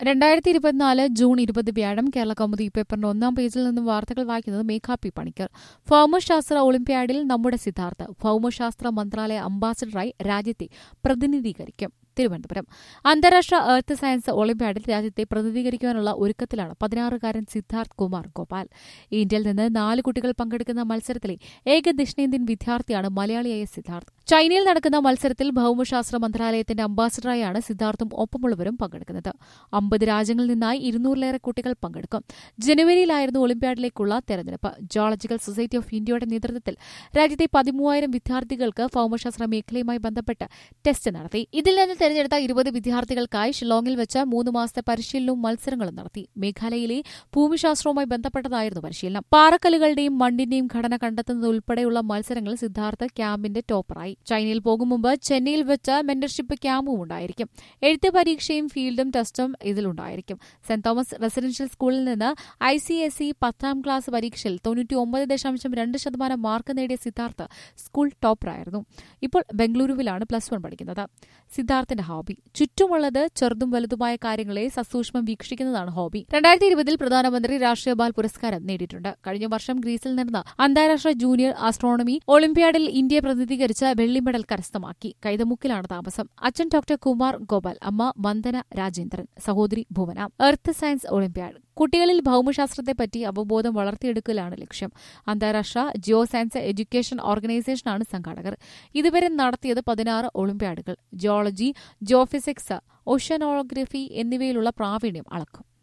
രണ്ടായിരത്തി ഇരുപത്തിനാല് ജൂൺ ഇരുപത് വ്യാഴം കേരള കൗമുദി പേപ്പറിന്റെ ഒന്നാം പേജിൽ നിന്നും വാർത്തകൾ വായിക്കുന്നത് മേഘാ പി പണിക്കർ ഭൌമശാസ്ത്ര ഒളിമ്പ്യാഡിൽ നമ്മുടെ സിദ്ധാർത്ഥ ഭൌമശാസ്ത്ര മന്ത്രാലയ അംബാസഡറായി രാജ്യത്തെ പ്രതിനിധീകരിക്കും തിരുവനന്തപുരം അന്താരാഷ്ട്ര എർത്ത് സയൻസ് ഒളിമ്പ്യാഡിൽ രാജ്യത്തെ പ്രതിനിധീകരിക്കാനുള്ള ഒരുക്കത്തിലാണ് പതിനാറുകാരൻ സിദ്ധാർത്ഥ് കുമാർ ഗോപാൽ ഇന്ത്യയിൽ നിന്ന് നാല് കുട്ടികൾ പങ്കെടുക്കുന്ന മത്സരത്തിലെ ഏക ദക്ഷിണേന്ത്യൻ വിദ്യാർത്ഥിയാണ് മലയാളിയായ സിദ്ധാർത്ഥ് ചൈനയിൽ നടക്കുന്ന മത്സരത്തിൽ ഭൌമശാസ്ത്ര മന്ത്രാലയത്തിന്റെ അംബാസഡറായാണ് സിദ്ധാർത്ഥും ഒപ്പമുള്ളവരും പങ്കെടുക്കുന്നത് അമ്പത് രാജ്യങ്ങളിൽ നിന്നായി ഇരുന്നൂറിലേറെ കുട്ടികൾ പങ്കെടുക്കും ജനുവരിയിലായിരുന്നു ഒളിമ്പ്യാഡിലേക്കുള്ള തെരഞ്ഞെടുപ്പ് ജോളജിക്കൽ സൊസൈറ്റി ഓഫ് ഇന്ത്യയുടെ നേതൃത്വത്തിൽ രാജ്യത്തെ പതിമൂവായിരം വിദ്യാർത്ഥികൾക്ക് ഭൌമശാസ്ത്ര മേഖലയുമായി ബന്ധപ്പെട്ട് ടെസ്റ്റ് നടത്തി ഇതിൽ നിന്ന് തെരഞ്ഞെടുത്ത ഇരുപത് വിദ്യാർത്ഥികൾക്കായി ഷിലോങ്ങിൽ വെച്ച് മൂന്ന് മാസത്തെ പരിശീലനവും മത്സരങ്ങളും നടത്തി മേഘാലയയിലെ ഭൂമിശാസ്ത്രവുമായി ബന്ധപ്പെട്ടതായിരുന്നു പരിശീലനം പാറക്കല്ലുകളുടെയും മണ്ണിന്റെയും ഘടന കണ്ടെത്തുന്നത് ഉൾപ്പെടെയുള്ള മത്സരങ്ങളിൽ സിദ്ധാർത്ഥ് ക്യാമ്പിന്റെ ടോപ്പറായി ചൈനയിൽ പോകും മുമ്പ് ചെന്നൈയിൽ വെച്ച് മെന്റർഷിപ്പ് ക്യാമ്പും ഉണ്ടായിരിക്കും എഴുത്ത് പരീക്ഷയും ഫീൽഡും ടെസ്റ്റും ഇതിലുണ്ടായിരിക്കും സെന്റ് തോമസ് റെസിഡൻഷ്യൽ സ്കൂളിൽ നിന്ന് ഐ സി എസ് ഇ പത്താം ക്ലാസ് പരീക്ഷയിൽ തൊണ്ണൂറ്റി ഒമ്പത് ദശാംശം രണ്ട് ശതമാനം മാർക്ക് നേടിയ സിദ്ധാർത്ഥ് സ്കൂൾ ടോപ്പറായിരുന്നു ഇപ്പോൾ ബംഗളൂരുവിലാണ് പ്ലസ് വൺ പഠിക്കുന്നത് സിദ്ധാർത്ഥിന്റെ ഹോബി ചുറ്റുമുള്ളത് ചെറുതും വലുതുമായ കാര്യങ്ങളെ സസൂക്ഷ്മം വീക്ഷിക്കുന്നതാണ് ഹോബി രണ്ടായിരത്തി ഇരുപതിൽ പ്രധാനമന്ത്രി രാഷ്ട്രീയ ബാൽ പുരസ്കാരം നേടിയിട്ടുണ്ട് കഴിഞ്ഞ വർഷം ഗ്രീസിൽ നടന്ന അന്താരാഷ്ട്ര ജൂനിയർ ആസ്ട്രോണമി ഒളിമ്പ്യാഡിൽ ഇന്ത്യയെ പ്രതിനിധീകരിച്ച് വെള്ളി മെഡൽ കരസ്ഥമാക്കി കൈതമുക്കിലാണ് താമസം അച്ഛൻ ഡോക്ടർ കുമാർ ഗോപാൽ അമ്മ വന്ദന രാജേന്ദ്രൻ സഹോദരി ഭുവന എർത്ത് സയൻസ് ഒളിമ്പ്യാഡ് കുട്ടികളിൽ ഭൌമശാസ്ത്രത്തെപ്പറ്റി അവബോധം വളർത്തിയെടുക്കലാണ് ലക്ഷ്യം അന്താരാഷ്ട്ര ജിയോ സയൻസ് എഡ്യൂക്കേഷൻ ഓർഗനൈസേഷനാണ് സംഘാടകർ ഇതുവരെ നടത്തിയത് പതിനാറ് ഒളിമ്പ്യാഡുകൾ ജിയോളജി ജിയോഫിസിക്സ് ഓഷ്യനോഗ്രഫി എന്നിവയിലുള്ള പ്രാവീണ്യം അളക്കും